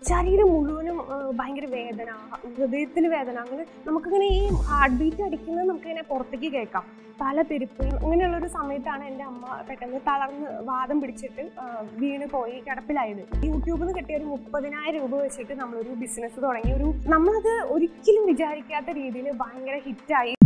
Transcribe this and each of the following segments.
ശരീരം മുഴുവനും ആ, ഭയങ്കര വേദന ഹൃദയത്തിൽ വേദന അങ്ങനെ നമുക്കിങ്ങനെ ഈ ഹാർട്ട് ബീറ്റ് അടിക്കുന്നത് നമുക്കിങ്ങനെ പുറത്തേക്ക് കേൾക്കാം തല തിരുപ്പ് അങ്ങനെയുള്ള ഒരു സമയത്താണ് എൻ്റെ അമ്മ പെട്ടെന്ന് തളർന്ന് വാദം പിടിച്ചിട്ട് ആ, വീണ് പോയി കിടപ്പിലായത് യൂട്യൂബിൽ നിന്ന് കിട്ടിയ ഒരു മുപ്പതിനായിരം രൂപ വെച്ചിട്ട് നമ്മളൊരു ബിസിനസ് തുടങ്ങി ഒരു നമ്മളത് ഒരിക്കലും വിചാരിക്കാത്ത രീതിയിൽ ഭയങ്കര ഹിറ്റായി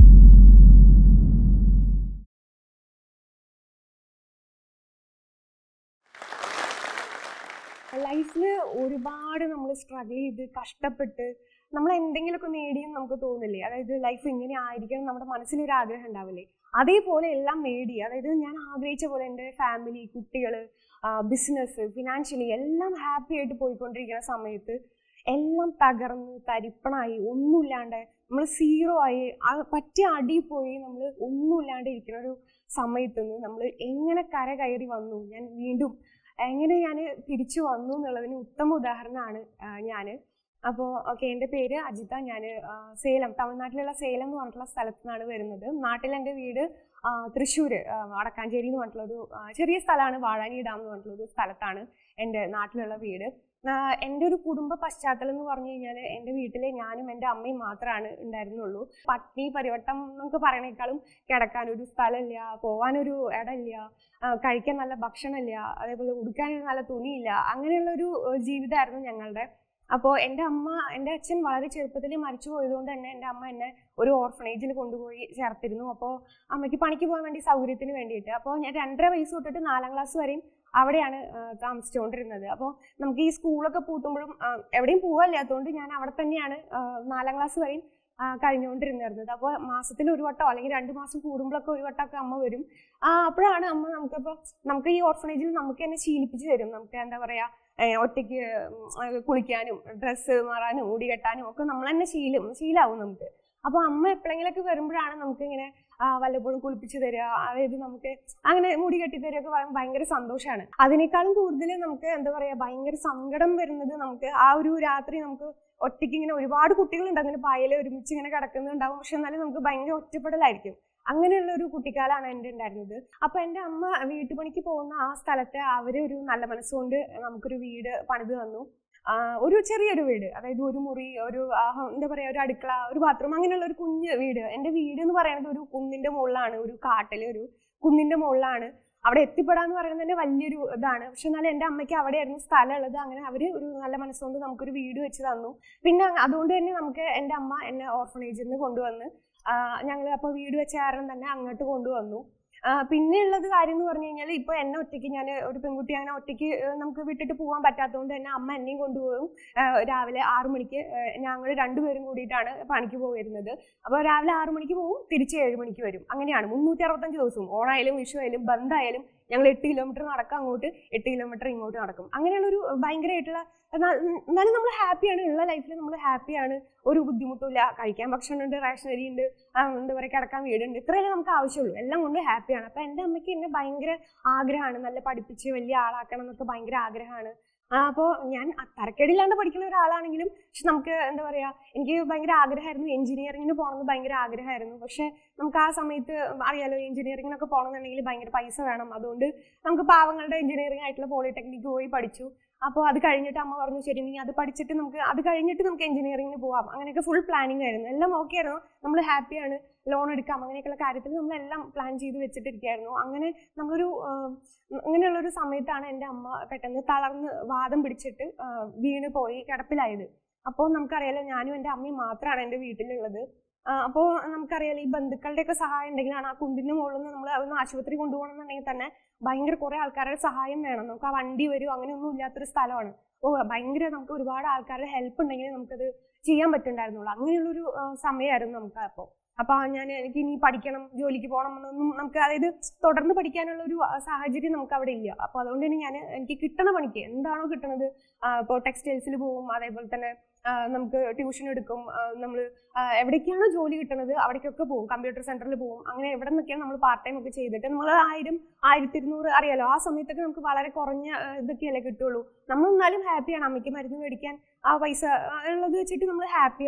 ലൈഫിൽ ഒരുപാട് നമ്മൾ സ്ട്രഗിൾ ചെയ്ത് കഷ്ടപ്പെട്ട് നമ്മൾ എന്തെങ്കിലുമൊക്കെ നേടിയും നമുക്ക് തോന്നില്ലേ അതായത് ലൈഫ് ഇങ്ങനെ ആയിരിക്കണം നമ്മുടെ മനസ്സിലൊരു ആഗ്രഹം ഉണ്ടാവില്ലേ അതേപോലെ എല്ലാം നേടി അതായത് ഞാൻ ആഗ്രഹിച്ച പോലെ എൻ്റെ ഫാമിലി കുട്ടികൾ ബിസിനസ് ഫിനാൻഷ്യലി എല്ലാം ഹാപ്പി ആയിട്ട് പോയിക്കൊണ്ടിരിക്കുന്ന സമയത്ത് എല്ലാം തകർന്ന് തരിപ്പണായി ഒന്നുമില്ലാണ്ട് നമ്മൾ സീറോ ആയി ആ പറ്റിയ അടി പോയി നമ്മൾ ഒന്നുമില്ലാണ്ട് ഇരിക്കുന്ന ഒരു സമയത്ത് നിന്ന് നമ്മൾ എങ്ങനെ കര കയറി വന്നു ഞാൻ വീണ്ടും എങ്ങനെ ഞാൻ തിരിച്ചു വന്നു എന്നുള്ളതിന് ഉത്തമ ഉദാഹരണമാണ് ഞാൻ അപ്പോൾ ഓക്കെ എൻ്റെ പേര് അജിത ഞാൻ സേലം തമിഴ്നാട്ടിലുള്ള സേലം എന്ന് പറഞ്ഞിട്ടുള്ള സ്ഥലത്തു നിന്നാണ് വരുന്നത് നാട്ടിൽ എൻ്റെ വീട് ആ, തൃശ്ശൂര് ആ, വടക്കാഞ്ചേരി എന്ന് പറഞ്ഞിട്ടുള്ള ഒരു ആ, ചെറിയ സ്ഥലമാണ് വാഴാനി ഡാം എന്ന് പറഞ്ഞിട്ടുള്ള ഒരു സ്ഥലത്താണ് എൻ്റെ നാട്ടിലുള്ള വീട് ആ, എൻ്റെ ഒരു കുടുംബ പശ്ചാത്തലം എന്ന് പറഞ്ഞു കഴിഞ്ഞാൽ എൻ്റെ വീട്ടിൽ ഞാനും എൻ്റെ അമ്മയും മാത്രമാണ് ഉണ്ടായിരുന്നുള്ളൂ പത്നി പരിവട്ടം നമുക്ക് പറയണേക്കാളും കിടക്കാനൊരു സ്ഥലമില്ല പോകാനൊരു ഇടമില്ല ആ, കഴിക്കാൻ നല്ല ഭക്ഷണമില്ല അതേപോലെ ഉടുക്കാൻ നല്ല തുണിയില്ല അങ്ങനെയുള്ള ഒരു ജീവിതമായിരുന്നു ഞങ്ങളുടെ അപ്പോൾ എൻ്റെ അമ്മ എൻ്റെ അച്ഛൻ വളരെ ചെറുപ്പത്തിൽ മരിച്ചു പോയതുകൊണ്ട് തന്നെ എൻ്റെ അമ്മ എന്നെ ഒരു ഓർഫനേജിൽ കൊണ്ടുപോയി ചേർത്തിരുന്നു അപ്പോൾ അമ്മയ്ക്ക് പണിക്ക് പോകാൻ വേണ്ടി സൗകര്യത്തിന് വേണ്ടിയിട്ട് അപ്പോൾ ഞാൻ രണ്ടര വയസ്സ് തൊട്ടിട്ട് നാലാം ക്ലാസ് വരെയും അവിടെയാണ് ആ, താമസിച്ചുകൊണ്ടിരുന്നത് അപ്പോൾ നമുക്ക് ഈ സ്കൂളൊക്കെ പൂട്ടുമ്പോഴും ആ, എവിടെയും പോകാനില്ലാത്തതുകൊണ്ട് ഞാൻ അവിടെ തന്നെയാണ് ആ, നാലാം ക്ലാസ് വരെയും ആ, കഴിഞ്ഞുകൊണ്ടിരുന്നിരുന്നത് അപ്പോൾ മാസത്തിൽ ഒരു വട്ടോ അല്ലെങ്കിൽ രണ്ട് മാസം കൂടുമ്പോഴൊക്കെ ഒരു വട്ടമൊക്കെ അമ്മ വരും ആ അപ്പോഴാണ് അമ്മ നമുക്കിപ്പോൾ നമുക്ക് ഈ ഓർഫനേജിൽ നമുക്ക് തന്നെ ശീലിപ്പിച്ച് തരും നമുക്ക് എന്താ പറയുക ഏഹ് ഒറ്റയ്ക്ക് ഉം, ഏഹ് കുളിക്കാനും ഡ്രസ്സ് മാറാനും മുടി കെട്ടാനും ഒക്കെ നമ്മൾ തന്നെ ശീലും ശീലാവും നമുക്ക് അപ്പോൾ അമ്മ എപ്പോഴെങ്കിലൊക്കെ വരുമ്പോഴാണ് നമുക്ക് ഇങ്ങനെ വല്ലപ്പോഴും കുളിപ്പിച്ച് തരിക അതായത് നമുക്ക് അങ്ങനെ മുടി കെട്ടി തരികയൊക്കെ പറയുമ്പോൾ ഭയങ്കര സന്തോഷമാണ് അതിനേക്കാളും കൂടുതൽ നമുക്ക് എന്താ പറയുക ഭയങ്കര സങ്കടം വരുന്നത് നമുക്ക് ആ ഒരു രാത്രി നമുക്ക് ഒറ്റയ്ക്ക് ഇങ്ങനെ ഒരുപാട് കുട്ടികളുണ്ട് അങ്ങനെ പായൽ ഒരുമിച്ച് ഇങ്ങനെ കിടക്കുന്നുണ്ടാവും പക്ഷെ എന്നാലും നമുക്ക് ഭയങ്കര ഒറ്റപ്പെടലായിരിക്കും അങ്ങനെയുള്ള ഒരു കുട്ടിക്കാലാണ് എൻ്റെ ഉണ്ടായിരുന്നത് അപ്പൊ എൻ്റെ അമ്മ വീട്ടുപണിക്ക് പോകുന്ന ആ സ്ഥലത്ത് അവര് ഒരു നല്ല മനസ്സുകൊണ്ട് നമുക്കൊരു വീട് പണിത് തന്നു ആ, ഒരു ചെറിയൊരു വീട് അതായത് ഒരു മുറി ഒരു ആ, എന്താ പറയാ ഒരു അടുക്കള ഒരു ബാത്റൂം അങ്ങനെയുള്ള ഒരു കുഞ്ഞ് വീട് എൻ്റെ വീട് എന്ന് പറയുന്നത് ഒരു കുന്നിന്റെ മുകളിലാണ് ഒരു കാട്ടിലെ ഒരു കുന്നിന്റെ മുകളിലാണ് അവിടെ എത്തിപ്പെടാന്ന് പറയുന്നത് തന്നെ വലിയൊരു ഇതാണ് പക്ഷെ എന്നാലും എൻ്റെ അമ്മയ്ക്ക് അവിടെയായിരുന്നു സ്ഥലമുള്ളത് അങ്ങനെ അവര് ഒരു നല്ല മനസ്സുകൊണ്ട് നമുക്കൊരു വീട് വെച്ച് തന്നു പിന്നെ അങ്ങ് അതുകൊണ്ട് തന്നെ നമുക്ക് എൻ്റെ അമ്മ എന്നെ ഓർഫനേജിൽ നിന്ന് കൊണ്ടുവന്ന് ഞങ്ങൾ അപ്പോൾ വീട് വെച്ച കാരണം തന്നെ അങ്ങോട്ട് കൊണ്ടുവന്നു ആ, പിന്നെ ഉള്ളത് കാര്യം എന്ന് പറഞ്ഞു കഴിഞ്ഞാൽ ഇപ്പൊ എന്നെ ഒറ്റയ്ക്ക് ഞാൻ ഒരു പെൺകുട്ടി അങ്ങനെ ഒറ്റയ്ക്ക് ഏഹ്, നമുക്ക് വിട്ടിട്ട് പോകാൻ പറ്റാത്തതുകൊണ്ട് തന്നെ അമ്മ എന്നെയും കൊണ്ടുപോകും ഏഹ്, രാവിലെ ആറു മണിക്ക് ഏഹ്, ഞങ്ങൾ രണ്ടുപേരും കൂടിയിട്ടാണ് പണിക്ക് പോയിരുന്നത് അപ്പോൾ രാവിലെ ആറു മണിക്ക് പോകും തിരിച്ച് ഏഴ് മണിക്ക് വരും അങ്ങനെയാണ് മുന്നൂറ്റി അറുപത്തഞ്ച് ദിവസവും ഓണായാലും വിഷു ആയാലും ബന്ധായാലും ഞങ്ങൾ എട്ട് കിലോമീറ്റർ നടക്കാം അങ്ങോട്ട് എട്ട് കിലോമീറ്റർ ഇങ്ങോട്ട് നടക്കും അങ്ങനെയുള്ള ഒരു ഭയങ്കരമായിട്ടുള്ള എന്നാൽ എന്നാലും നമ്മൾ ഹാപ്പിയാണ് ഉള്ള ലൈഫിൽ നമ്മൾ ഹാപ്പിയാണ് ഒരു ബുദ്ധിമുട്ടില്ല കഴിക്കാൻ ഭക്ഷണമുണ്ട് റേഷനറി ഉണ്ട് ആ, എന്താ പറയുക കിടക്കാൻ വീടുണ്ട് ഇത്രയല്ലേ നമുക്ക് ആവശ്യമുള്ളൂ എല്ലാം കൊണ്ട് ഹാപ്പിയാണ് അപ്പം എൻ്റെ അമ്മയ്ക്ക് എന്നെ ഭയങ്കര ആഗ്രഹമാണ് നല്ല പഠിപ്പിച്ച് വലിയ ആളാക്കണം എന്നൊക്കെ ഭയങ്കര ആഗ്രഹമാണ് അപ്പോൾ ഞാൻ തരക്കേടില്ലാണ്ട് പഠിക്കുന്ന ഒരാളാണെങ്കിലും പക്ഷെ നമുക്ക് എന്താ പറയുക എനിക്ക് ഭയങ്കര ആഗ്രഹമായിരുന്നു എഞ്ചിനീയറിങ്ങിന് പോകണമെന്ന് ഭയങ്കര ആഗ്രഹമായിരുന്നു പക്ഷെ നമുക്ക് ആ സമയത്ത് അറിയാലോ എഞ്ചിനീയറിങ്ങിനൊക്കെ പോകണമെന്നുണ്ടെങ്കിൽ ഭയങ്കര പൈസ വേണം അതുകൊണ്ട് നമുക്ക് പാവങ്ങളുടെ എഞ്ചിനീയറിംഗ് ആയിട്ടുള്ള പോളിടെക്നിക്ക് പോയി പഠിച്ചു അപ്പോൾ അത് കഴിഞ്ഞിട്ട് അമ്മ പറഞ്ഞു ശരി നീ അത് പഠിച്ചിട്ട് നമുക്ക് അത് കഴിഞ്ഞിട്ട് നമുക്ക് എഞ്ചിനീയറിംഗിന് പോവാം അങ്ങനെയൊക്കെ ഫുൾ പ്ലാനിങ് ആയിരുന്നു എല്ലാം ഓക്കെ ആയിരുന്നു നമ്മൾ ഹാപ്പിയാണ് ലോൺ എടുക്കാം അങ്ങനെയൊക്കെയുള്ള കാര്യത്തിൽ നമ്മളെല്ലാം പ്ലാൻ ചെയ്ത് വെച്ചിട്ടിരിക്കുകയായിരുന്നു അങ്ങനെ നമ്മളൊരു ആഹ്, അങ്ങനെയുള്ള ഒരു സമയത്താണ് എൻ്റെ അമ്മ പെട്ടെന്ന് തളർന്ന് വാദം പിടിച്ചിട്ട് ആഹ്, വീണ് പോയി കിടപ്പിലായത് അപ്പോൾ നമുക്കറിയാലോ ഞാനും എൻ്റെ അമ്മയും മാത്രമാണ് എൻ്റെ വീട്ടിലുള്ളത് അപ്പോൾ നമുക്കറിയാലോ ഈ ബന്ധുക്കളുടെയൊക്കെ സഹായം ഉണ്ടെങ്കിലാണ് ആ കുണ്ടിന്റെ മുകളിൽ നിന്ന് നമ്മൾ ഒന്ന് ആശുപത്രി കൊണ്ടുപോകണമെന്നുണ്ടെങ്കിൽ തന്നെ ഭയങ്കര കുറെ ആൾക്കാരുടെ സഹായം വേണം നമുക്ക് ആ വണ്ടി വരും അങ്ങനെയൊന്നും ഇല്ലാത്തൊരു സ്ഥലമാണ് ഓ ഭയങ്കര നമുക്ക് ഒരുപാട് ആൾക്കാരുടെ ഹെൽപ്പ് ഉണ്ടെങ്കിൽ നമുക്കത് ചെയ്യാൻ പറ്റുണ്ടായിരുന്നുള്ളൂ അങ്ങനെയുള്ളൊരു ആ, സമയമായിരുന്നു നമുക്ക് അപ്പോൾ അപ്പൊ ഞാൻ എനിക്ക് ഇനി പഠിക്കണം ജോലിക്ക് പോകണം എന്നൊന്നും നമുക്ക് അതായത് തുടർന്ന് പഠിക്കാനുള്ള ഒരു ആ, സാഹചര്യം നമുക്ക് അവിടെ ഇല്ല അപ്പൊ അതുകൊണ്ട് തന്നെ ഞാൻ എനിക്ക് കിട്ടണ പണിക്ക് എന്താണോ കിട്ടണത് ഇപ്പോൾ ടെക്സ്റ്റൈൽസിൽ പോവും അതേപോലെ തന്നെ ആ, നമുക്ക് ട്യൂഷൻ എടുക്കും നമ്മൾ എവിടേക്കാണോ ജോലി കിട്ടുന്നത് അവിടേക്കൊക്കെ പോകും കമ്പ്യൂട്ടർ സെന്ററിൽ പോകും അങ്ങനെ എവിടെ നിന്നൊക്കെയാണ് നമ്മൾ പാർട്ട് ടൈം ഒക്കെ ചെയ്തിട്ട് നമ്മൾ ആയിരം ആയിരത്തി ഇരുന്നൂറ് അറിയാലോ ആ സമയത്തൊക്കെ നമുക്ക് വളരെ കുറഞ്ഞ ആ, ഇതൊക്കെയല്ലേ കിട്ടുള്ളൂ നമ്മൾ എന്നാലും ഹാപ്പിയാണ് അമ്മയ്ക്ക് മരുന്ന് മേടിക്കാൻ ആ പൈസ ആ, ഉള്ളത് വെച്ചിട്ട് നമ്മൾ ഹാപ്പിയാണ്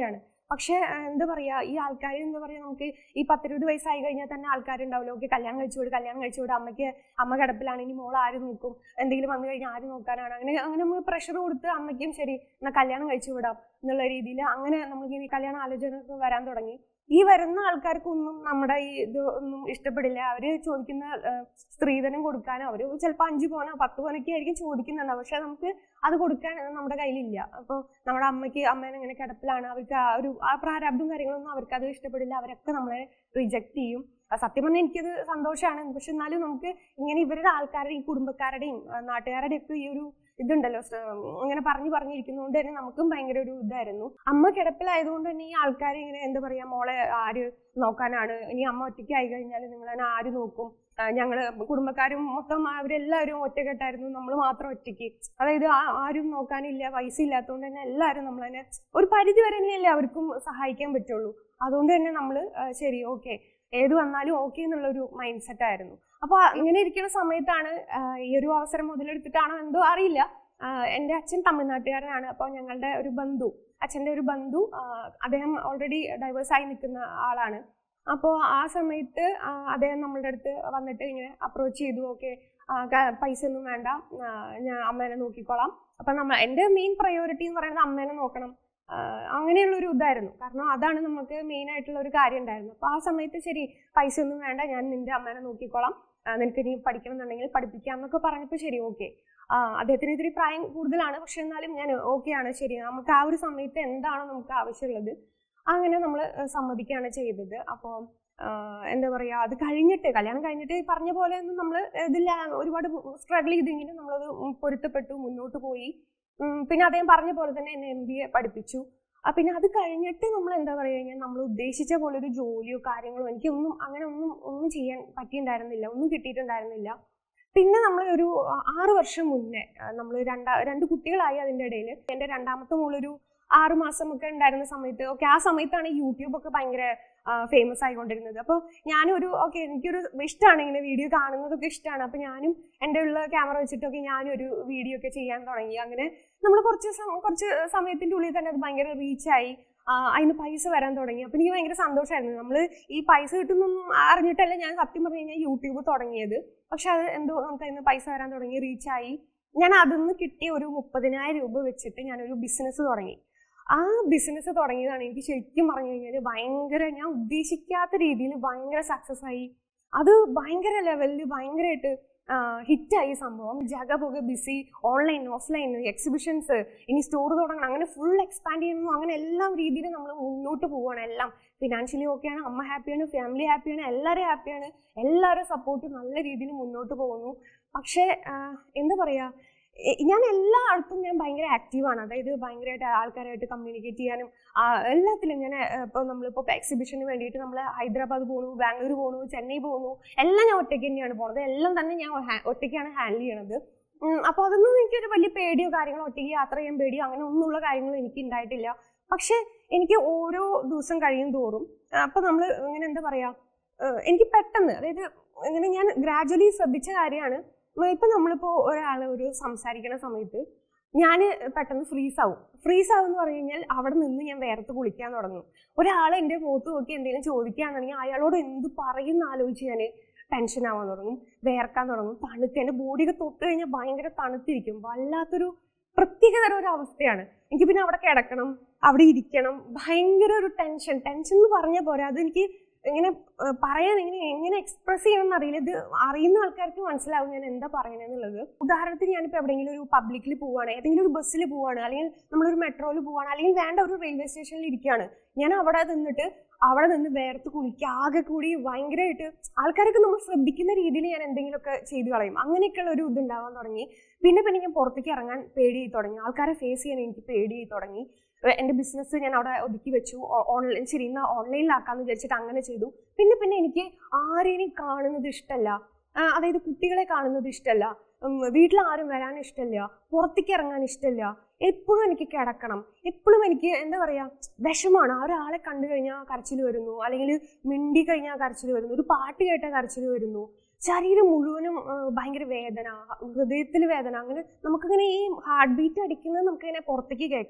പക്ഷെ ഏഹ്, എന്താ പറയാ ഈ ആൾക്കാർ എന്താ പറയാ നമുക്ക് ഈ പത്തിരുപത് വയസ്സായി കഴിഞ്ഞാൽ തന്നെ ആൾക്കാരുണ്ടാവില്ല ഓക്കെ കല്യാണം കഴിച്ചു വിട് കല്യാണം കഴിച്ചു വിട് അമ്മയ്ക്ക് അമ്മ കിടപ്പിലാണ് ഇനി മോൾ ആര് നോക്കും എന്തെങ്കിലും വന്നു കഴിഞ്ഞാൽ ആര് നോക്കാനാണ് അങ്ങനെ അങ്ങനെ നമ്മൾ പ്രഷർ കൊടുത്ത് അമ്മയ്ക്കും ശരി എന്നാൽ കല്യാണം കഴിച്ചു വിടാം എന്നുള്ള രീതിയിൽ അങ്ങനെ നമുക്ക് ഈ കല്യാണ ആലോചനകൾ വരാൻ തുടങ്ങി ഈ വരുന്ന ആൾക്കാർക്കൊന്നും നമ്മുടെ ഈ ഇത് ഒന്നും ഇഷ്ടപ്പെടില്ല അവര് ചോദിക്കുന്ന ഏഹ്, സ്ത്രീധനം കൊടുക്കാനോ അവര് ചിലപ്പോൾ അഞ്ചു പോനോ പത്ത് പോനൊക്കെ ആയിരിക്കും ചോദിക്കുന്നുണ്ടാവും പക്ഷെ നമുക്ക് അത് കൊടുക്കാൻ നമ്മുടെ കയ്യിലില്ല അപ്പോൾ നമ്മുടെ അമ്മയ്ക്ക് അമ്മേനെ ഇങ്ങനെ കിടപ്പിലാണ് അവർക്ക് ആ ഒരു ആ പ്രാരാബ്ദവും കാര്യങ്ങളൊന്നും അവർക്ക് അത് ഇഷ്ടപ്പെടില്ല അവരൊക്കെ നമ്മളെ റിജക്ട് ചെയ്യും ആ സത്യം പറഞ്ഞാൽ എനിക്കത് സന്തോഷമാണ് പക്ഷെ എന്നാലും നമുക്ക് ഇങ്ങനെ ഇവരുടെ ആൾക്കാരുടെ ഈ കുടുംബക്കാരുടെയും ആ, നാട്ടുകാരുടെയും ഒക്കെ ഈ ഒരു ഇതുണ്ടല്ലോ സ- ഇങ്ങനെ പറഞ്ഞു പറഞ്ഞിരിക്കുന്നതുകൊണ്ട് തന്നെ നമുക്കും ഭയങ്കര ഒരു ഇതായിരുന്നു അമ്മ കിടപ്പിലായതുകൊണ്ട് തന്നെ ഈ ആൾക്കാർ ഇങ്ങനെ എന്താ പറയാ മോളെ ആര് നോക്കാനാണ് ഇനി അമ്മ ഒറ്റയ്ക്ക് ആയി കഴിഞ്ഞാൽ നിങ്ങളെ ആര് നോക്കും ആ, ഞങ്ങള് കുടുംബക്കാരും മൊത്തം അവരെല്ലാവരും ഒറ്റക്കെട്ടായിരുന്നു നമ്മൾ മാത്രം ഒറ്റയ്ക്ക് അതായത് ആ- ആരും നോക്കാനില്ല പൈസ ഇല്ലാത്തതുകൊണ്ട് തന്നെ എല്ലാവരും നമ്മൾ തന്നെ ഒരു പരിധി വരെ തന്നെ എല്ലാവർക്കും സഹായിക്കാൻ പറ്റുള്ളൂ അതുകൊണ്ട് തന്നെ നമ്മൾ ശരി ഓക്കെ ഏത് വന്നാലും ഓക്കെ എന്നുള്ളൊരു മൈൻഡ് സെറ്റ് ആയിരുന്നു അപ്പൊ ഇങ്ങനെ ഇരിക്കുന്ന സമയത്താണ് ആ, ഈ ഒരു അവസരം മുതലെടുത്തിട്ടാണോ എന്തോ അറിയില്ല ആ, എൻ്റെ അച്ഛൻ തമിഴ്നാട്ടുകാരനാണ് അപ്പോൾ ഞങ്ങളുടെ ഒരു ബന്ധു അച്ഛൻ്റെ ഒരു ബന്ധു ആ, അദ്ദേഹം ഓൾറെഡി ഡൈവേഴ്സ് ആയി നിൽക്കുന്ന ആളാണ് അപ്പോൾ ആ സമയത്ത് ആ, അദ്ദേഹം നമ്മളുടെ അടുത്ത് വന്നിട്ട് ഇങ്ങനെ അപ്രോച്ച് ചെയ്തു ഓക്കെ പൈസ ഒന്നും വേണ്ട ആ, ഞാൻ അമ്മേനെ നോക്കിക്കോളാം അപ്പം നമ്മ എൻ്റെ മെയിൻ പ്രയോറിറ്റി എന്ന് പറയുന്നത് അമ്മേനെ നോക്കണം ആ, അങ്ങനെയുള്ളൊരു ഇതായിരുന്നു കാരണം അതാണ് നമുക്ക് മെയിൻ ആയിട്ടുള്ള ഒരു കാര്യം ഉണ്ടായിരുന്നു അപ്പോൾ ആ സമയത്ത് ശരി പൈസ ഒന്നും വേണ്ട ഞാൻ നിന്റെ അമ്മേനെ നോക്കിക്കോളാം ആ, നിനക്ക് ഇനി പഠിക്കണം എന്നുണ്ടെങ്കിൽ പഠിപ്പിക്കാം എന്നൊക്കെ പറഞ്ഞപ്പോൾ ശരി ഓക്കെ അദ്ദേഹത്തിന് ഇത്തിരി പ്രായം കൂടുതലാണ് പക്ഷെ എന്നാലും ഞാൻ ഓക്കെ ആണ് ശരി നമുക്ക് ആ ഒരു സമയത്ത് എന്താണോ നമുക്ക് ആവശ്യമുള്ളത് അങ്ങനെ നമ്മൾ സമ്മതിക്കുകയാണ് ചെയ്തത് അപ്പോൾ എന്താ പറയുക അത് കഴിഞ്ഞിട്ട് കല്യാണം കഴിഞ്ഞിട്ട് ഈ പറഞ്ഞ പോലെ ഒന്നും നമ്മൾ ഇതില്ല ഒരുപാട് സ്ട്രഗിൾ ചെയ്തെങ്കിലും നമ്മളത് പൊരുത്തപ്പെട്ടു മുന്നോട്ട് പോയി ഉം, പിന്നെ അദ്ദേഹം പറഞ്ഞ പോലെ തന്നെ എന്നെ എം ബി എ പഠിപ്പിച്ചു ആ, പിന്നെ അത് കഴിഞ്ഞിട്ട് നമ്മൾ എന്താ പറയുക കഴിഞ്ഞാൽ നമ്മൾ ഉദ്ദേശിച്ച പോലെ ഒരു ജോലിയോ കാര്യങ്ങളോ എനിക്കൊന്നും അങ്ങനെ ഒന്നും ഒന്നും ചെയ്യാൻ പറ്റിയിട്ടുണ്ടായിരുന്നില്ല ഒന്നും കിട്ടിയിട്ടുണ്ടായിരുന്നില്ല പിന്നെ നമ്മൾ ഒരു ആ, ആറ് വർഷം മുന്നേ നമ്മൾ രണ്ടാ രണ്ട് കുട്ടികളായി അതിൻ്റെ ഇടയിൽ എൻ്റെ രണ്ടാമത്തെ മോളൊരു ആറ് മാസം ഒക്കെ ഉണ്ടായിരുന്ന സമയത്ത് ഓക്കെ ആ സമയത്താണ് യൂട്യൂബ് ഒക്കെ ഭയങ്കര ഫേമസ് ആയിക്കൊണ്ടിരുന്നത് അപ്പോൾ ഞാനൊരു ഓക്കെ എനിക്കൊരു ഇഷ്ടമാണ് ഇങ്ങനെ വീഡിയോ കാണുന്നതൊക്കെ ഇഷ്ടമാണ് അപ്പോൾ ഞാനും എൻ്റെ ഉള്ള ക്യാമറ വെച്ചിട്ടൊക്കെ ഞാനും ഒരു വീഡിയോ ഒക്കെ ചെയ്യാൻ തുടങ്ങി അങ്ങനെ നമ്മൾ കുറച്ച് സം- കുറച്ച് സമയത്തിൻ്റെ ഉള്ളിൽ തന്നെ അത് ഭയങ്കര റീച്ചായി അതിന് പൈസ വരാൻ തുടങ്ങി അപ്പോൾ എനിക്ക് ഭയങ്കര സന്തോഷമായിരുന്നു നമ്മൾ ഈ പൈസ കിട്ടുന്നൊന്നും അറിഞ്ഞിട്ടല്ല ഞാൻ സത്യം പറഞ്ഞു കഴിഞ്ഞാൽ യൂട്യൂബ് തുടങ്ങിയത് പക്ഷെ അത് എന്തോ നമുക്ക് അതിന് പൈസ വരാൻ തുടങ്ങി റീച്ചായി ഞാൻ അതിൽ നിന്ന് കിട്ടിയ ഒരു മുപ്പതിനായിരം രൂപ വെച്ചിട്ട് ഞാനൊരു ബിസിനസ് തുടങ്ങി ആ ബിസിനസ് തുടങ്ങിയതാണ് എനിക്ക് ശരിക്കും പറഞ്ഞു കഴിഞ്ഞാൽ ഭയങ്കര ഞാൻ ഉദ്ദേശിക്കാത്ത രീതിയിൽ ഭയങ്കര സക്സസ് ആയി അത് ഭയങ്കര ലെവലിൽ ഭയങ്കരമായിട്ട് ഹിറ്റായി സംഭവം ജഗപുക ബിസി ഓൺലൈൻ ഓഫ്ലൈൻ എക്സിബിഷൻസ് ഇനി സ്റ്റോർ തുടങ്ങണം അങ്ങനെ ഫുൾ എക്സ്പാൻഡ് ചെയ്യുന്നു അങ്ങനെ എല്ലാ രീതിയിലും നമ്മൾ മുന്നോട്ട് പോവുകയാണ് എല്ലാം ഫിനാൻഷ്യലി ഓക്കെയാണ് അമ്മ ഹാപ്പിയാണ് ഫാമിലി ഹാപ്പിയാണ് എല്ലാവരും ഹാപ്പിയാണ് എല്ലാവരും സപ്പോർട്ട് നല്ല രീതിയിൽ മുന്നോട്ട് പോകുന്നു പക്ഷേ ആ, എന്താ പറയുക എ- ഞാൻ എല്ലായിടത്തും ഞാൻ ഭയങ്കര ആക്റ്റീവാണ് അതായത് ഭയങ്കരമായിട്ട് ആൾക്കാരായിട്ട് കമ്മ്യൂണിക്കേറ്റ് ചെയ്യാനും ആ, എല്ലാത്തിലും ഞാൻ ഇപ്പോൾ നമ്മളിപ്പോൾ എക്സിബിഷന് വേണ്ടിയിട്ട് നമ്മൾ ഹൈദരാബാദ് പോകുന്നു ബാംഗ്ലൂർ പോകുന്നു ചെന്നൈ പോകുന്നു എല്ലാം ഞാൻ ഒറ്റയ്ക്ക് തന്നെയാണ് പോകുന്നത് എല്ലാം തന്നെ ഞാൻ ഹാ- ഒറ്റയ്ക്കാണ് ഹാൻഡിൽ ചെയ്യണത് അപ്പോൾ അതൊന്നും എനിക്കൊരു വലിയ പേടിയോ കാര്യങ്ങളോ ഒറ്റയ്ക്ക് യാത്ര ചെയ്യാൻ പേടിയോ അങ്ങനെ ഒന്നുമുള്ള കാര്യങ്ങളും എനിക്ക് ഉണ്ടായിട്ടില്ല പക്ഷെ എനിക്ക് ഓരോ ദിവസം കഴിയും തോറും അപ്പോൾ നമ്മൾ ഇങ്ങനെ എന്താ പറയുക എനിക്ക് പെട്ടെന്ന് അതായത് ഇങ്ങനെ ഞാൻ ഗ്രാജുവലി ശ്രദ്ധിച്ച കാര്യമാണ് ഇപ്പൊ നമ്മളിപ്പോ ഒരാൾ ഒരു സംസാരിക്കുന്ന സമയത്ത് ഞാൻ പെട്ടെന്ന് ഫ്രീസ് ആവും ഫ്രീസ് ആവും എന്ന് പറഞ്ഞു കഴിഞ്ഞാൽ അവിടെ നിന്ന് ഞാൻ വേർത്ത് കുളിക്കാൻ തുടങ്ങും ഒരാൾ എൻ്റെ മുഖത്ത് നോക്കി എന്തെങ്കിലും ചോദിക്കുകയാണെന്നുണ്ടെങ്കിൽ അയാളോട് എന്ത് പറയുന്ന ആലോചിച്ച് ഞാൻ ടെൻഷൻ ആവാൻ തുടങ്ങും വേർക്കാൻ തുടങ്ങും തണുത്ത് എൻ്റെ ബോഡിയൊക്കെ തൊട്ട് കഴിഞ്ഞാൽ ഭയങ്കര തണുത്തിരിക്കും വല്ലാത്തൊരു പ്രത്യേകതരം ഒരു അവസ്ഥയാണ് എനിക്ക് പിന്നെ അവിടെ കിടക്കണം അവിടെ ഇരിക്കണം ഭയങ്കര ഒരു ടെൻഷൻ ടെൻഷൻ എന്ന് പറഞ്ഞാൽ പോരാ അതെനിക്ക് ഇങ്ങനെ ഏഹ്, പറയാൻ ഇങ്ങനെ എങ്ങനെ എക്സ്പ്രസ് ചെയ്യണമെന്ന് അറിയില്ല ഇത് അറിയുന്ന ആൾക്കാർക്ക് മനസ്സിലാവും ഞാൻ എന്താ പറയണെന്നുള്ളത് ഉദാഹരണത്തിന് ഞാനിപ്പോൾ എവിടെയെങ്കിലും ഒരു പബ്ലിക്കിൽ പോവാണ് ഏതെങ്കിലും ഒരു ബസ്സിൽ പോവാണ് അല്ലെങ്കിൽ നമ്മളൊരു മെട്രോയിൽ പോവാണ് അല്ലെങ്കിൽ വേണ്ട ഒരു റെയിൽവേ സ്റ്റേഷനിൽ ഇരിക്കുകയാണ് ഞാൻ അവിടെ നിന്നിട്ട് അവിടെ നിന്ന് വേർത്ത് കുളിക്കുക ആകെ കൂടി ഭയങ്കരമായിട്ട് ആൾക്കാരൊക്കെ നമ്മൾ ശ്രദ്ധിക്കുന്ന രീതിയിൽ ഞാൻ എന്തെങ്കിലുമൊക്കെ ചെയ്തു കളയും അങ്ങനെയൊക്കെയുള്ള ഒരു ഇതുണ്ടാവാൻ തുടങ്ങി പിന്നെ പിന്നെ ഞാൻ പുറത്തേക്ക് ഇറങ്ങാൻ പേടിയായി തുടങ്ങി ആൾക്കാരെ ഫേസ് ചെയ്യാൻ എനിക്ക് പേടിയായി തുടങ്ങി ഏഹ് എൻ്റെ ബിസിനസ് ഞാൻ അവിടെ ഒതുക്കി വെച്ചു ഓൺലൈൻ ശരി എന്നാൽ ഓൺലൈനിലാക്കാന്ന് വിചാരിച്ചിട്ട് അങ്ങനെ ചെയ്തു പിന്നെ പിന്നെ എനിക്ക് ആരെയും കാണുന്നത് ഇഷ്ടമല്ല ആ, അതായത് കുട്ടികളെ കാണുന്നത് ഇഷ്ടമല്ല ഉം, വീട്ടിൽ ആരും വരാൻ ഇഷ്ടമല്ല പുറത്തേക്ക് ഇറങ്ങാൻ ഇഷ്ടമല്ല എപ്പോഴും എനിക്ക് കിടക്കണം എപ്പോഴും എനിക്ക് എന്താ പറയാ വിഷമാണ് ആ ഒരാളെ കണ്ടു കഴിഞ്ഞാൽ കരച്ചിൽ വരുന്നു അല്ലെങ്കിൽ മിണ്ടി കഴിഞ്ഞാൽ കരച്ചിൽ വരുന്നു ഒരു പാട്ട് കേട്ടാൽ കരച്ചിൽ വരുന്നു ശരീരം മുഴുവനും ആ, ഭയങ്കര വേദന ഹൃദയത്തിൽ വേദന അങ്ങനെ നമുക്കിങ്ങനെ ഈ ഹാർട്ട് ബീറ്റ് അടിക്കുന്നത് നമുക്കിങ്ങനെ പുറത്തേക്ക് കേൾക്കാം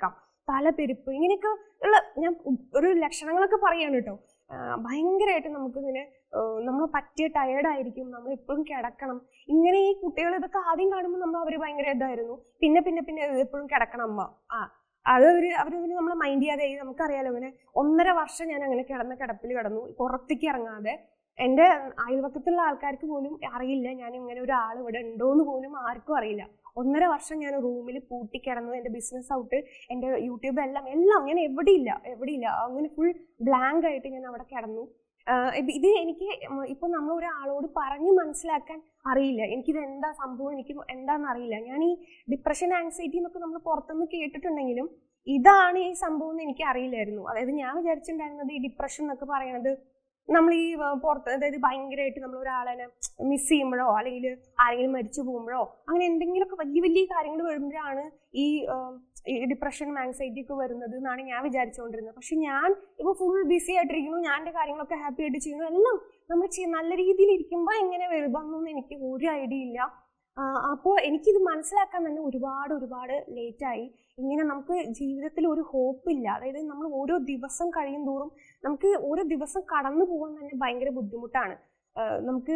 തലപ്പെരുപ്പ് ഇങ്ങനെയൊക്കെ ഉള്ള ഞാൻ ഒരു ലക്ഷണങ്ങളൊക്കെ പറയാണ് കേട്ടോ ഭയങ്കരമായിട്ട് നമുക്കിങ്ങനെ നമ്മൾ പറ്റിയ ടയേർഡായിരിക്കും നമ്മൾ എപ്പോഴും കിടക്കണം ഇങ്ങനെ ഈ കുട്ടികൾ ഇതൊക്കെ ആദ്യം കാണുമ്പോൾ നമ്മൾ അവർ ഭയങ്കര ഇതായിരുന്നു പിന്നെ പിന്നെ പിന്നെ എപ്പോഴും കിടക്കണം അമ്മ ആ അത് അവർ അവരൊന്നും നമ്മൾ മൈൻഡ് ചെയ്യാതെ നമുക്കറിയാലോ ഇങ്ങനെ ഒന്നര വർഷം ഞാൻ അങ്ങനെ കിടന്ന കിടപ്പിൽ കിടന്നു പുറത്തേക്ക് ഇറങ്ങാതെ എൻ്റെ അയൽവക്കത്തുള്ള ആൾക്കാർക്ക് പോലും അറിയില്ല ഞാൻ ഇങ്ങനെ ഒരാൾ ഇവിടെ ഉണ്ടോയെന്ന് പോലും ആർക്കും അറിയില്ല ഒന്നര വർഷം ഞാൻ റൂമിൽ പൂട്ടിക്കിടന്നു എൻ്റെ ബിസിനസ് ഔട്ട് എൻ്റെ യൂട്യൂബ് എല്ലാം എല്ലാം ഞാൻ എവിടെയില്ല എവിടെയില്ല അങ്ങനെ ഫുൾ ബ്ലാങ്ക് ആയിട്ട് ഞാൻ അവിടെ കിടന്നു ഇത് എനിക്ക് ഇപ്പൊ നമ്മൾ ഒരാളോട് പറഞ്ഞ് മനസ്സിലാക്കാൻ അറിയില്ല എനിക്കിത് എന്താ സംഭവം എനിക്ക് എന്താണെന്ന് അറിയില്ല ഞാൻ ഈ ഡിപ്രഷൻ ആങ്സൈറ്റി എന്നൊക്കെ നമ്മൾ പുറത്തുനിന്ന് കേട്ടിട്ടുണ്ടെങ്കിലും ഇതാണ് ഈ സംഭവം എന്ന് എനിക്ക് അറിയില്ലായിരുന്നു അതായത് ഞാൻ വിചാരിച്ചിട്ടുണ്ടായിരുന്നത് ഈ ഡിപ്രഷൻ എന്നൊക്കെ പറയണത് നമ്മൾ ഈ പുറത്ത് അതായത് ഭയങ്കരമായിട്ട് നമ്മൾ ഒരാളെ മിസ് ചെയ്യുമ്പോഴോ അല്ലെങ്കിൽ ആരെങ്കിലും മരിച്ചു പോകുമ്പോഴോ അങ്ങനെ എന്തെങ്കിലുമൊക്കെ വലിയ വലിയ കാര്യങ്ങൾ വരുമ്പോഴാണ് ഈ ഡിപ്രഷനും ആങ്സൈറ്റി ഒക്കെ വരുന്നത് എന്നാണ് ഞാൻ വിചാരിച്ചുകൊണ്ടിരുന്നത് പക്ഷെ ഞാൻ ഇപ്പോൾ ഫുൾ ബിസി ആയിട്ടിരിക്കുന്നു ഞാൻ എൻ്റെ കാര്യങ്ങളൊക്കെ ഹാപ്പി ആയിട്ട് ചെയ്യുന്നു എല്ലാം നമ്മൾ നല്ല രീതിയിൽ ഇരിക്കുമ്പോൾ എങ്ങനെ വരുന്നൊന്നും എനിക്ക് ഒരു ഐഡിയ ഇല്ല അപ്പോൾ എനിക്കിത് മനസ്സിലാക്കാൻ തന്നെ ഒരുപാട് ഒരുപാട് ലേറ്റായി ഇങ്ങനെ നമുക്ക് ജീവിതത്തിൽ ഒരു ഹോപ്പില്ല അതായത് നമ്മൾ ഓരോ ദിവസം കഴിയും തോറും നമുക്ക് ഓരോ ദിവസം കടന്നു പോകാൻ തന്നെ ഭയങ്കര ബുദ്ധിമുട്ടാണ് നമുക്ക്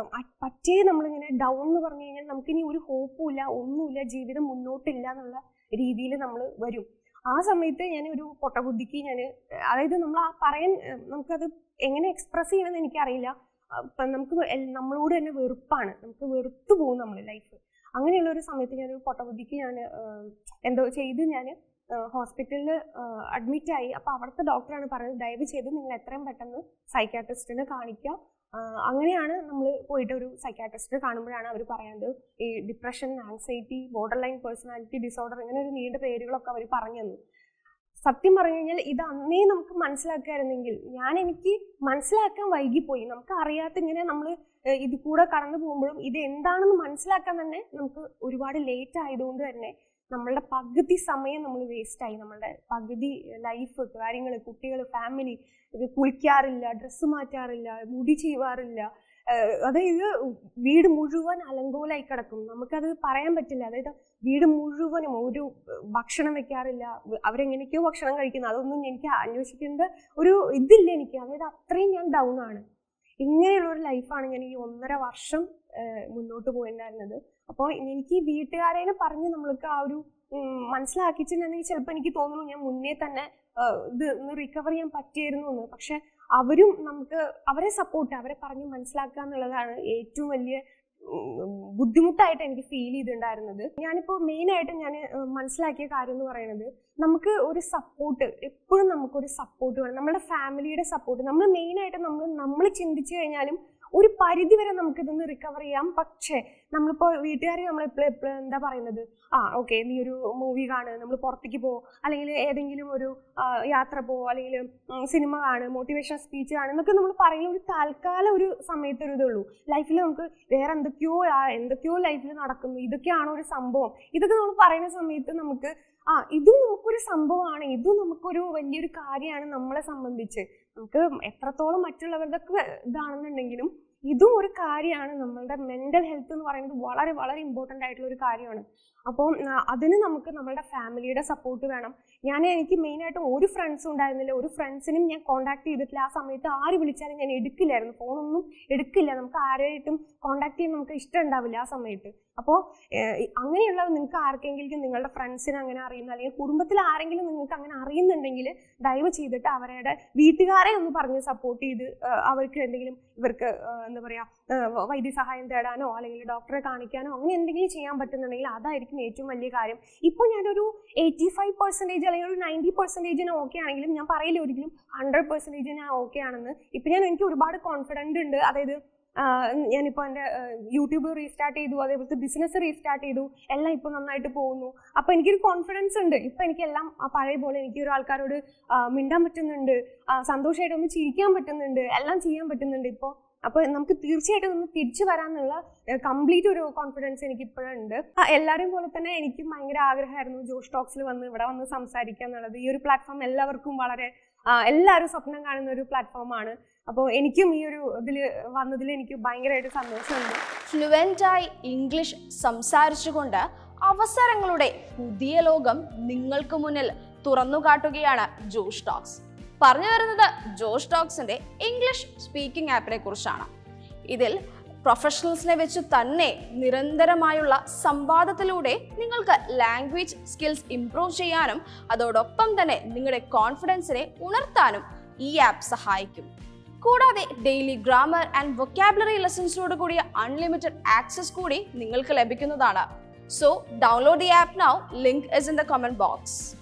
പറ്റേ നമ്മളിങ്ങനെ ഡൗൺ എന്ന് പറഞ്ഞു കഴിഞ്ഞാൽ നമുക്കിനി ഒരു ഹോപ്പും ഇല്ല ഒന്നുമില്ല ജീവിതം മുന്നോട്ടില്ല എന്നുള്ള രീതിയിൽ നമ്മൾ വരും ആ സമയത്ത് ഞാൻ ഒരു പൊട്ടബുദ്ധിക്ക് ഞാൻ അതായത് നമ്മൾ ആ പറയാൻ നമുക്കത് എങ്ങനെ എക്സ്പ്രസ് ചെയ്യണമെന്ന് എനിക്കറിയില്ല നമുക്ക് നമ്മളോട് തന്നെ വെറുപ്പാണ് നമുക്ക് വെറുത്തു പോകും നമ്മൾ ലൈഫ് അങ്ങനെയുള്ള ഒരു സമയത്ത് ഞാനൊരു പൊട്ടബുദ്ധിക്ക് ഞാൻ എന്തോ ചെയ്ത് ഞാൻ ഹോസ്പിറ്റലിൽ അഡ്മിറ്റ് ആയി അപ്പോൾ അവിടുത്തെ ഡോക്ടറാണ് പറഞ്ഞത് ദയവ് ചെയ്ത് നിങ്ങൾ എത്രയും പെട്ടെന്ന് സൈക്കാട്രിസ്റ്റിനെ കാണിക്കുക അങ്ങനെയാണ് നമ്മൾ പോയിട്ട് ഒരു സൈക്കാട്രിസ്റ്റിനെ കാണുമ്പോഴാണ് അവർ പറയുന്നത് ഈ depression anxiety borderline personality disorder ഇങ്ങനെ ഒരു നീണ്ട പേരുകളൊക്കെ അവർ പറഞ്ഞു തന്നു സത്യം പറഞ്ഞു കഴിഞ്ഞാൽ ഇത് അന്നേ നമുക്ക് മനസ്സിലാക്കായിരുന്നെങ്കിൽ ഞാൻ എനിക്ക് മനസ്സിലാക്കാൻ വൈകിപ്പോയി നമുക്ക് അറിയാത്ത ഇങ്ങനെ നമ്മൾ ഇത് കൂടെ കടന്നു പോകുമ്പോഴും ഇത് എന്താണെന്ന് മനസ്സിലാക്കാൻ തന്നെ നമുക്ക് ഒരുപാട് ലേറ്റ് ആയതുകൊണ്ട് തന്നെ നമ്മളുടെ പകുതി സമയം നമ്മൾ വേസ്റ്റ് ആയി നമ്മളുടെ പകുതി ലൈഫ് കാര്യങ്ങൾ കുട്ടികൾ ഫാമിലി കുളിക്കാറില്ല ഡ്രസ്സ് മാറ്റാറില്ല മുടി ചെയ്യാറില്ല അതായത് വീട് മുഴുവൻ അലങ്കോലായി കിടക്കും നമുക്കത് പറയാൻ പറ്റില്ല അതായത് വീട് മുഴുവനും ഒരു ഭക്ഷണം വെക്കാറില്ല അവരെങ്ങനെയൊക്കെയോ ഭക്ഷണം കഴിക്കുന്നു അതൊന്നും എനിക്ക് അന്വേഷിക്കേണ്ട ഒരു ഇതില്ല എനിക്ക് അതായത് അത്രയും ഞാൻ ഡൗൺ ആണ് ഇങ്ങനെയുള്ള ഒരു ലൈഫാണ് ഞാൻ ഈ ഒന്നര വർഷം മുന്നോട്ട് പോയിട്ടുണ്ടായിരുന്നത് അപ്പോൾ എനിക്ക് ഈ വീട്ടുകാരെ പറഞ്ഞ് നമ്മൾക്ക് ആ ഒരു മനസ്സിലാക്കിച്ചിട്ടുണ്ടെങ്കിൽ ചിലപ്പോൾ എനിക്ക് തോന്നുന്നു ഞാൻ മുന്നേ തന്നെ ഇത് ഒന്ന് റിക്കവർ ചെയ്യാൻ പറ്റിയായിരുന്നു എന്ന് പക്ഷെ അവരും നമുക്ക് അവരെ സപ്പോർട്ട് അവരെ പറഞ്ഞ് മനസ്സിലാക്കുക എന്നുള്ളതാണ് ഏറ്റവും വലിയ ബുദ്ധിമുട്ടായിട്ട് എനിക്ക് ഫീൽ ചെയ്തിട്ടുണ്ടായിരുന്നത് ഞാനിപ്പോൾ മെയിനായിട്ട് ഞാൻ മനസ്സിലാക്കിയ കാര്യം എന്ന് പറയുന്നത് നമുക്ക് ഒരു സപ്പോർട്ട് എപ്പോഴും നമുക്കൊരു സപ്പോർട്ട് വേണം നമ്മുടെ ഫാമിലിയുടെ സപ്പോർട്ട് നമ്മൾ മെയിനായിട്ട് നമ്മൾ നമ്മൾ ചിന്തിച്ചു കഴിഞ്ഞാലും ഒരു പരിധി വരെ നമുക്കിതൊന്ന് റിക്കവർ ചെയ്യാം പക്ഷേ നമ്മളിപ്പോൾ വീട്ടുകാർ നമ്മൾ എപ്പോഴും എന്താ പറയുന്നത് ആ ഓക്കെ നീ ഒരു മൂവി കാണ് നമ്മൾ പുറത്തേക്ക് പോ അല്ലെങ്കിൽ ഏതെങ്കിലും ഒരു യാത്ര പോ അല്ലെങ്കിൽ സിനിമ കാണ് മോട്ടിവേഷൻ സ്പീച്ച് കാണ് എന്നൊക്കെ നമ്മൾ പറയുന്ന ഒരു താൽക്കാലം ഒരു സമയത്ത് ഒരു ഇതുള്ളൂ ലൈഫിൽ നമുക്ക് വേറെ എന്തൊക്കെയോ എന്തൊക്കെയോ ലൈഫിൽ നടക്കുന്നു ഇതൊക്കെയാണോ ഒരു സംഭവം ഇതൊക്കെ നമ്മൾ പറയുന്ന സമയത്ത് നമുക്ക് ആ ഇതും നമുക്കൊരു സംഭവമാണ് ഇതും നമുക്കൊരു വലിയൊരു കാര്യമാണ് നമ്മളെ സംബന്ധിച്ച് നമുക്ക് എത്രത്തോളം മറ്റുള്ളവരുടെ ഇതാണെന്നുണ്ടെങ്കിലും ഇതും ഒരു കാര്യമാണ് നമ്മളുടെ മെന്റൽ ഹെൽത്ത് എന്ന് പറയുന്നത് വളരെ വളരെ ഇമ്പോർട്ടൻ്റ് ആയിട്ടുള്ള ഒരു കാര്യമാണ് അപ്പോൾ അതിന് നമുക്ക് നമ്മളുടെ ഫാമിലിയുടെ സപ്പോർട്ട് വേണം ഞാൻ എനിക്ക് മെയിനായിട്ട് ഒരു ഫ്രണ്ട്സും ഉണ്ടായിരുന്നില്ല ഒരു ഫ്രണ്ട്സിനും ഞാൻ കോൺടാക്ട് ചെയ്തിട്ടില്ല ആ സമയത്ത് ആര് വിളിച്ചാലും ഞാൻ എടുക്കില്ലായിരുന്നു ഫോണൊന്നും എടുക്കില്ല നമുക്ക് ആരായിട്ടും കോൺടാക്ട് ചെയ്യാൻ നമുക്ക് ഇഷ്ടം ഉണ്ടാവില്ല ആ സമയത്ത് അപ്പോൾ അങ്ങനെയുള്ള നിങ്ങൾക്ക് ആർക്കെങ്കിലും നിങ്ങളുടെ ഫ്രണ്ട്സിന് അങ്ങനെ അറിയുന്ന അല്ലെങ്കിൽ കുടുംബത്തിൽ ആരെങ്കിലും നിങ്ങൾക്ക് അങ്ങനെ അറിയുന്നുണ്ടെങ്കിൽ ദയവ് ചെയ്തിട്ട് അവരുടെ വീട്ടുകാരെ ഒന്ന് പറഞ്ഞ് സപ്പോർട്ട് ചെയ്ത് അവർക്ക് എന്തെങ്കിലും ഇവർക്ക് എന്താ പറയുക വൈദ്യസഹായം തേടാനോ അല്ലെങ്കിൽ ഡോക്ടറെ കാണിക്കാനോ അങ്ങനെ എന്തെങ്കിലും ചെയ്യാൻ പറ്റുന്നുണ്ടെങ്കിൽ അതായിരിക്കും ഏറ്റവും വലിയ കാര്യം ഇപ്പോൾ ഞാനൊരു എയ്റ്റി ഫൈവ് പെർസെൻറ്റേജ് അല്ലെങ്കിൽ ഒരു നയൻറ്റി പെർസെൻറ്റേജിന് ഓക്കെ ആണെങ്കിലും ഞാൻ പറയില്ല ഒരിക്കലും ഹൺഡ്രഡ് പെർസെൻറ്റേജ് ഞാൻ ഓക്കെ ആണെന്ന് ഇപ്പം ഞാൻ എനിക്ക് ഒരുപാട് കോൺഫിഡൻറ്റ് ഉണ്ട് അതായത് ഞാനിപ്പോൾ എൻ്റെ യൂട്യൂബ് റീസ്റ്റാർട്ട് ചെയ്തു അതേപോലത്തെ ബിസിനസ് റീസ്റ്റാർട്ട് ചെയ്തു എല്ലാം ഇപ്പോൾ നന്നായിട്ട് പോകുന്നു അപ്പോൾ എനിക്കൊരു കോൺഫിഡൻസ് ഉണ്ട് ഇപ്പം എനിക്കെല്ലാം പഴയ പോലെ എനിക്ക് ഒരു ആൾക്കാരോട് മിണ്ടാൻ പറ്റുന്നുണ്ട് സന്തോഷമായിട്ട് ഒന്ന് ചിരിക്കാൻ പറ്റുന്നുണ്ട് എല്ലാം ചെയ്യാൻ പറ്റുന്നുണ്ട് ഇപ്പോൾ അപ്പോൾ നമുക്ക് തീർച്ചയായിട്ടും ഒന്ന് തിരിച്ചു വരാനുള്ള കംപ്ലീറ്റ് ഒരു കോൺഫിഡൻസ് എനിക്ക് ഇപ്പോഴുണ്ട് എല്ലാവരെയും പോലെ തന്നെ എനിക്കും ഭയങ്കര ആഗ്രഹമായിരുന്നു ജോഷ് ടോക്സിൽ വന്ന് ഇവിടെ വന്ന് സംസാരിക്കുക എന്നുള്ളത് ഈ ഒരു പ്ലാറ്റ്ഫോം എല്ലാവർക്കും വളരെ എല്ലാവരും സ്വപ്നം കാണുന്ന ഒരു പ്ലാറ്റ്ഫോമാണ് അപ്പോൾ എനിക്കും ഈ ഒരു ഇതിൽ വന്നതിൽ എനിക്ക് ഭയങ്കരമായിട്ട് സന്തോഷമുണ്ട് ഫ്ലുവൻ്റായി ഇംഗ്ലീഷ് സംസാരിച്ചുകൊണ്ട് അവസരങ്ങളുടെ പുതിയ ലോകം നിങ്ങൾക്ക് മുന്നിൽ തുറന്നുകാട്ടുകയാണ് ജോഷ് ടോക്സ് പറഞ്ഞു വരുന്നത് ജോഷ് ടോക്സിന്റെ ഇംഗ്ലീഷ് സ്പീക്കിംഗ് ആപ്പിനെ കുറിച്ചാണ് ഇതിൽ പ്രൊഫഷണൽസിനെ വെച്ച് തന്നെ നിരന്തരമായുള്ള സംവാദത്തിലൂടെ നിങ്ങൾക്ക് ലാംഗ്വേജ് സ്കിൽസ് ഇംപ്രൂവ് ചെയ്യാനും അതോടൊപ്പം തന്നെ നിങ്ങളുടെ കോൺഫിഡൻസിനെ ഉണർത്താനും ഈ ആപ്പ് സഹായിക്കും കൂടാതെ ഡെയിലി ഗ്രാമർ ആൻഡ് വൊക്കാബുലറി ലെസൺസോട് കൂടിയ അൺലിമിറ്റഡ് ആക്സസ് കൂടി നിങ്ങൾക്ക് ലഭിക്കുന്നതാണ് so download the app now link is in the comment box